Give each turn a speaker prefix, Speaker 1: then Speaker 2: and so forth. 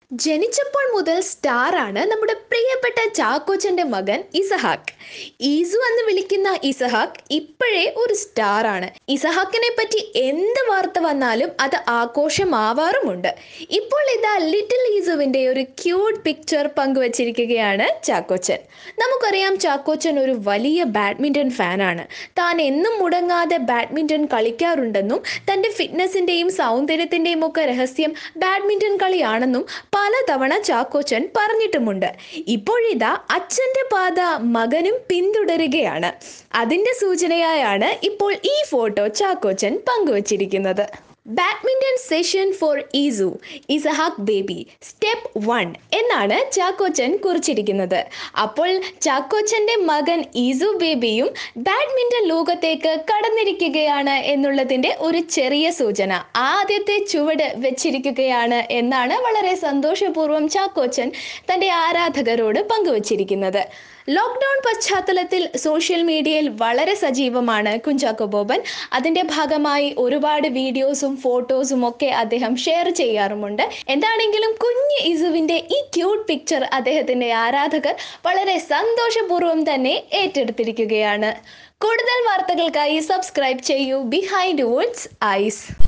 Speaker 1: ജനിച്ചപ്പോൾ മുതൽ സ്റ്റാറാണ് നമ്മുടെ പ്രിയപ്പെട്ട ചാക്കോച്ചന്റെ മകൻ ഇസഹാക്ക് ഈസു എന്ന് വിളിക്കുന്ന ഇസഹാക്ക് ഇപ്പോഴേ ഒരു സ്റ്റാറാണ് ഇസഹാക്കിനെ പറ്റി എന്ത് വാർത്ത വന്നാലും അത് ആഘോഷമാവാറുമുണ്ട് ഇപ്പോൾ ഇതാ ലിറ്റിൽ ഈസുവിന്റെ ഒരു ക്യൂട്ട് പിക്ചർ പങ്കുവച്ചിരിക്കുകയാണ് ചാക്കോച്ചൻ നമുക്കറിയാം ചാക്കോച്ചൻ ഒരു വലിയ ബാഡ്മിൻ്റൺ ഫാനാണ് താൻ എന്നും മുടങ്ങാതെ ബാഡ്മിൻ്റൺ കളിക്കാറുണ്ടെന്നും തൻ്റെ ഫിറ്റ്നസിൻ്റെയും സൗന്ദര്യത്തിൻ്റെയും ഒക്കെ രഹസ്യം ബാഡ്മിൻ്റൺ കളിയാണെന്നും പലതവണ ചാക്കോച്ചൻ പറഞ്ഞിട്ടുമുണ്ട് ഇപ്പോഴിതാ അച്ഛൻ്റെ പാത മകനും പിന്തുടരുകയാണ് അതിൻ്റെ സൂചനയായാണ് ഇപ്പോൾ ഈ ഫോട്ടോ ചാക്കോച്ചൻ പങ്കുവച്ചിരിക്കുന്നത് badminton session for Izzu Izahaak baby step one എന്നാണ് ചാക്കോച്ചൻ കുറിച്ചിരിക്കുന്നത് അപ്പോൾ ചാക്കോച്ചൻ്റെ മകൻ ഈസു ബേബിയും ബാഡ്മിൻ്റൺ ലോകത്തേക്ക് കടന്നിരിക്കുകയാണ് എന്നുള്ളതിൻ്റെ ഒരു ചെറിയ സൂചന ആദ്യത്തെ ചുവട് വെച്ചിരിക്കുകയാണ് എന്നാണ് വളരെ സന്തോഷപൂർവ്വം ചാക്കോച്ചൻ തൻ്റെ ആരാധകരോട് പങ്കുവച്ചിരിക്കുന്നത് ലോക്ക്ഡൗൺ പശ്ചാത്തലത്തിൽ സോഷ്യൽ മീഡിയയിൽ വളരെ സജീവമാണ് കുഞ്ചാക്കോ ബോബൻ അതിൻ്റെ ഭാഗമായി ഒരുപാട് വീഡിയോസും ഫോട്ടോസും ഒക്കെ അദ്ദേഹം ഷെയർ ചെയ്യാറുമുണ്ട് എന്താണെങ്കിലും കുഞ്ഞ് ഇസുവിൻ്റെ ഈ ക്യൂട്ട് പിക്ചർ അദ്ദേഹത്തിൻ്റെ ആരാധകർ വളരെ സന്തോഷപൂർവ്വം തന്നെ ഏറ്റെടുത്തിരിക്കുകയാണ് കൂടുതൽ വാർത്തകൾക്കായി സബ്സ്ക്രൈബ് ചെയ്യൂ ബിഹൈൻഡ് വുഡ്സ് ഐസ്